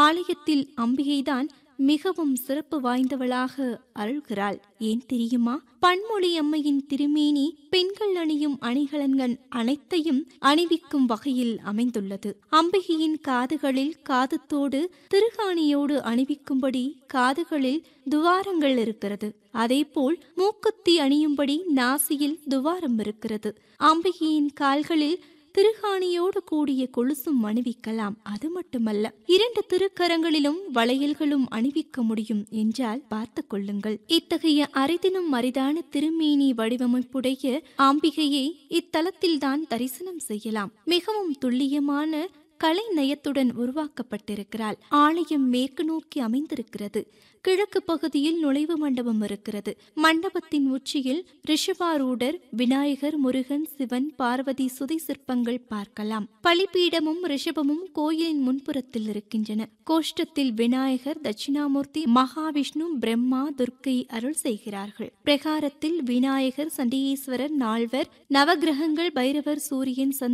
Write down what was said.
ஆலயத்தில் அம்பிகைதான் மிகவும் சிறப்பு வாய்ந்தவளாக அருள்கிறாள் ஏன் தெரியுமா பன்மொழி அம்மையின் திருமேனி பெண்கள் அணியும் அணிகலன்கள் அனைத்தையும் அணிவிக்கும் வகையில் அமைந்துள்ளது அம்பிகையின் காதுகளில் காதுத்தோடு திருகாணியோடு அணிவிக்கும்படி காதுகளில் துவாரங்கள் இருக்கிறது அதேபோல் மூக்குத்தி அணியும்படி நாசியில் துவாரம் இருக்கிறது அம்பிகையின் கால்களில் திருகாணியோடு கூடிய கொலுசும் அணிவிக்கலாம் அது மட்டுமல்ல இரண்டு திருக்கரங்களிலும் வளையல்களும் அணிவிக்க முடியும் என்றால் பார்த்து கொள்ளுங்கள் இத்தகைய அரிதினும் அரிதான திருமேனி வடிவமைப்புடைய அம்பிகையை இத்தலத்தில்தான் தரிசனம் செய்யலாம் மிகவும் துல்லியமான கலை நயத்துடன் உருவாக்கப்பட்டிருக்கிறாள் ஆலயம் மேற்கு நோக்கி அமைந்திருக்கிறது கிழக்கு பகுதியில் நுழைவு மண்டபம் இருக்கிறது மண்டபத்தின் உச்சியில் ரிஷபாரூடர் விநாயகர் முருகன் சிவன் பார்வதி சுதை சிற்பங்கள் பார்க்கலாம் பலிபீடமும் ரிஷபமும் கோயிலின் முன்புறத்தில் இருக்கின்றன கோஷ்டத்தில் விநாயகர் தட்சிணாமூர்த்தி மகாவிஷ்ணு பிரம்மா துர்க்கை அருள் செய்கிறார்கள் பிரகாரத்தில் விநாயகர் சண்டிகேஸ்வரர் நால்வர் நவகிரகங்கள் பைரவர் சூரியன் சந்திரன்